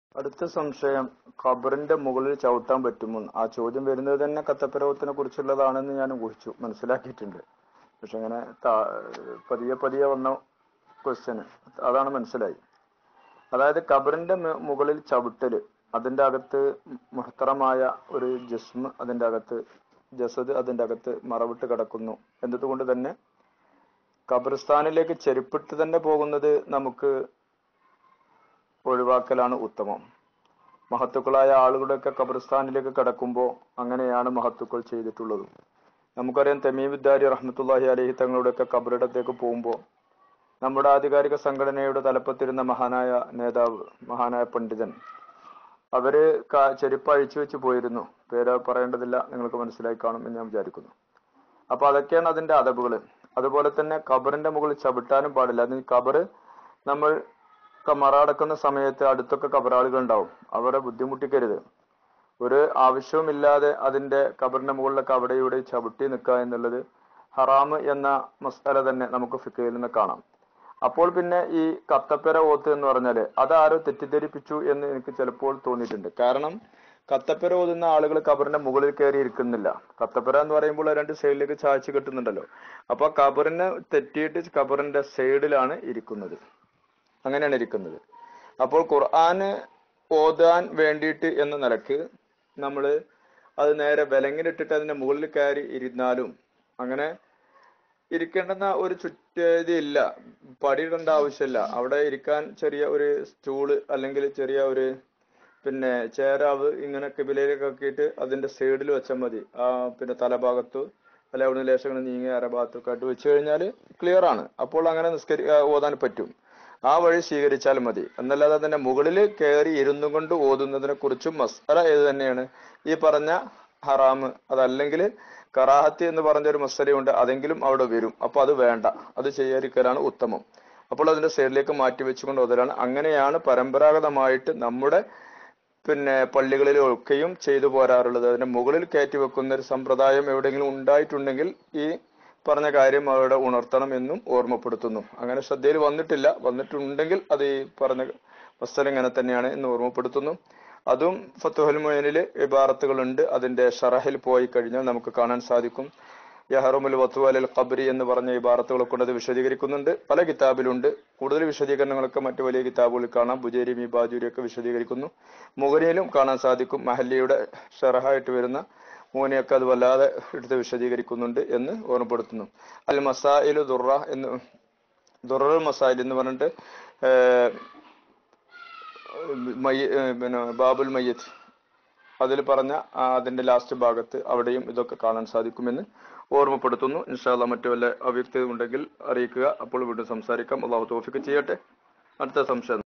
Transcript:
അടുത്ത സംശയം ഖബറിന്റെ മുകളിൽ ചവിട്ടാൻ പറ്റുമോ ആ ചോദ്യം വരുന്നത് തന്നെ കത്തപ്പരവത്തിനെ കുറിച്ചുള്ളതാണെന്ന് ഞാൻ ഊഹിച്ചു മനസ്സിലാക്കിയിട്ടുണ്ട് പക്ഷെ അങ്ങനെ താ- പതിയെ പതിയെ വന്ന ക്വസ്റ്റ്യന് അതാണ് മനസ്സിലായി അതായത് ഖബറിന്റെ മു- മുകളിൽ ചവിട്ടല് അതിന്റെ അകത്ത് മുഹത്തറമായ ഒരു ജിസ്മ് അതിന്റെ അകത്ത് ജസദ് അതിന്റെ അകത്ത് മറവിട്ട് കിടക്കുന്നു എന്നതുകൊണ്ട് തന്നെ ഖബർസ്ഥാനിലേക്ക് ചെരുപ്പിട്ട് തന്നെ പോകുന്നത് നമുക്ക് ഒഴിവാക്കലാണ് ഉത്തമം മഹത്തുക്കളായ ആളുകളുടെയൊക്കെ ഖബർസ്ഥാനിലേക്ക് കടക്കുമ്പോൾ അങ്ങനെയാണ് മഹത്തുക്കൾ ചെയ്തിട്ടുള്ളത് നമുക്കറിയാം തമീമുദ്ദാരി റഹ്മത്തുല്ലാഹി അലഹി തങ്ങളുടെയൊക്കെ ഖബറിടത്തേക്ക് പോകുമ്പോൾ നമ്മുടെ ആധികാരിക സംഘടനയുടെ തലപ്പത്തിരുന്ന മഹാനായ നേതാവ് മഹാനായ പണ്ഡിതൻ അവര് ക- ചെരുപ്പ് അഴിച്ചു വെച്ച് പോയിരുന്നു പേര് പറയേണ്ടതില്ല നിങ്ങൾക്ക് മനസ്സിലായി കാണും എന്ന് ഞാൻ വിചാരിക്കുന്നു അപ്പൊ അതൊക്കെയാണ് അതിന്റെ അതവുകൾ അതുപോലെ തന്നെ ഖബറിന്റെ മുകളിൽ ചവിട്ടാനും പാടില്ല അതിന് ഖബറ് നമ്മൾ ക- മറടക്കുന്ന സമയത്ത് അടുത്തൊക്കെ കബറാളുകൾ ഉണ്ടാവും അവരെ ബുദ്ധിമുട്ടിക്കരുത് ഒരു ആവശ്യവുമില്ലാതെ അതിന്റെ ഖബറിന്റെ മുകളിലൊക്കെ അവിടെ ഇവിടെ ചവിട്ടി നിൽക്കുക എന്നുള്ളത് ഹറാമ് എന്ന മസ്അല തന്നെ നമുക്ക് ഫിക്കയിൽ നിന്ന് കാണാം അപ്പോൾ പിന്നെ ഈ കത്തപ്പര ഓത്ത് എന്ന് പറഞ്ഞാല് അതാരോ തെറ്റിദ്ധരിപ്പിച്ചു എന്ന് എനിക്ക് ചിലപ്പോൾ തോന്നിയിട്ടുണ്ട് കാരണം കത്തപ്പര ഓതുന്ന ആളുകൾ കബറിന്റെ മുകളിൽ കയറി ഇരിക്കുന്നില്ല കത്തപ്പര എന്ന് പറയുമ്പോൾ ആ രണ്ട് സൈഡിലേക്ക് ചായച്ച് കെട്ടുന്നുണ്ടല്ലോ അപ്പൊ കബറിനെ തെറ്റിയിട്ട് കബറിന്റെ സൈഡിലാണ് ഇരിക്കുന്നത് അങ്ങനെയാണ് ഇരിക്കുന്നത് അപ്പോൾ ഖുർആന് ഓതാൻ വേണ്ടിയിട്ട് എന്ന നിലക്ക് നമ്മൾ അത് നേരെ വിലങ്ങിലിട്ടിട്ട് അതിന്റെ മുകളിൽ കയറി ഇരുന്നാലും അങ്ങനെ ഇരിക്കേണ്ടുന്ന ഒരു ചുറ്റേതി ഇല്ല പടിയിടേണ്ട ആവശ്യമില്ല അവിടെ ഇരിക്കാൻ ചെറിയ ഒരു സ്റ്റൂള് അല്ലെങ്കിൽ ചെറിയ ഒരു പിന്നെ ചേരാവ് ഇങ്ങനെ കിബിലയിലേക്ക് ആക്കിയിട്ട് അതിന്റെ സൈഡിൽ വെച്ചാൽ മതി ആ പിന്നെ തലഭാഗത്ത് അല്ലെ അവിടെ ലേശം ഇങ്ങനെ നീങ്ങി അരഭാഗത്തൊക്കെ ആയിട്ട് വെച്ച് കഴിഞ്ഞാൽ ക്ലിയർ ആണ് അപ്പോൾ അങ്ങനെ നിസ്കരി ആ, ഓതാൻ പറ്റും ആ വഴി സ്വീകരിച്ചാൽ മതി എന്നല്ലാതെ അതിന്റെ മുകളിൽ കയറി ഇരുന്നു കൊണ്ട് ഓതുന്നതിനെ കുറിച്ചും മസ്അല ഏത് തന്നെയാണ് ഈ പറഞ്ഞ ഹറാമ് അതല്ലെങ്കിൽ കറാഹത്ത് എന്ന് പറഞ്ഞൊരു മസ്സലയുണ്ട് അതെങ്കിലും അവിടെ വരും അപ്പൊ അത് വേണ്ട അത് ചെയ്യാതിരിക്കലാണ് ഉത്തമം അപ്പോൾ അതിന്റെ സൈഡിലേക്ക് മാറ്റി വെച്ചുകൊണ്ട് ഓതലാണ് അങ്ങനെയാണ് പരമ്പരാഗതമായിട്ട് നമ്മുടെ പിന്നെ പള്ളികളിലൊക്കെയും ചെയ്തു പോരാറുള്ളത് അതിന്റെ മുകളിൽ കയറ്റി വെക്കുന്ന ഒരു സമ്പ്രദായം എവിടെയെങ്കിലും ഉണ്ടായിട്ടുണ്ടെങ്കിൽ ഈ പറഞ്ഞ കാര്യം അവിടെ ഉണർത്തണം എന്നും ഓർമ്മപ്പെടുത്തുന്നു അങ്ങനെ ശ്രദ്ധയിൽ വന്നിട്ടില്ല വന്നിട്ടുണ്ടെങ്കിൽ അത് ഈ പറഞ്ഞ വസ്തുത ഇങ്ങനെ തന്നെയാണ് എന്ന് ഓർമ്മപ്പെടുത്തുന്നു അതും ഫത്തുഹൽ മൊയനില് ഇബാറത്തുകളുണ്ട് അതിന്റെ ഷറഹിൽ പോയി കഴിഞ്ഞാൽ നമുക്ക് കാണാൻ സാധിക്കും യഹറുമുൽ വത്തു അലൽ ഖബ്രി എന്ന് പറഞ്ഞ ഇബാറത്തുകളെ കൊണ്ട് അത് വിശദീകരിക്കുന്നുണ്ട് പല കിതാബിലുണ്ട് കൂടുതൽ വിശദീകരണങ്ങളൊക്കെ മറ്റു വലിയ കിതാബുകളിൽ കാണാം ബുജേരി മി ബാജൂരി ഒക്കെ വിശദീകരിക്കുന്നു മുഗനിയിലും കാണാൻ സാധിക്കും മഹല്ലിയുടെ ഷറഹായിട്ട് വരുന്ന മൂനെയൊക്കെ അത് വല്ലാതെ എടുത്ത് വിശദീകരിക്കുന്നുണ്ട് എന്ന് ഓർമ്മപ്പെടുത്തുന്നു അൽ മസായിലു ദുറ എന്ന് ദുറൽ മസായിൽ എന്ന് പറഞ്ഞിട്ട് ഏഹ്, മയ്യ- ഏഹ്, പിന്നെ ബാബുൽ മയ്യത്ത് അതിൽ പറഞ്ഞ ആ അതിന്റെ ലാസ്റ്റ് ഭാഗത്ത് അവിടെയും ഇതൊക്കെ കാണാൻ സാധിക്കുമെന്ന് ഓർമ്മപ്പെടുത്തുന്നു ഇൻഷാല്ല മറ്റു വല്ല അവ്യക്തത ഉണ്ടെങ്കിൽ അറിയിക്കുക അപ്പോൾ വീണ്ടും സംസാരിക്കാം അള്ളാഹു തോഫിക്ക് ചെയ്യട്ടെ അടുത്ത സംശയം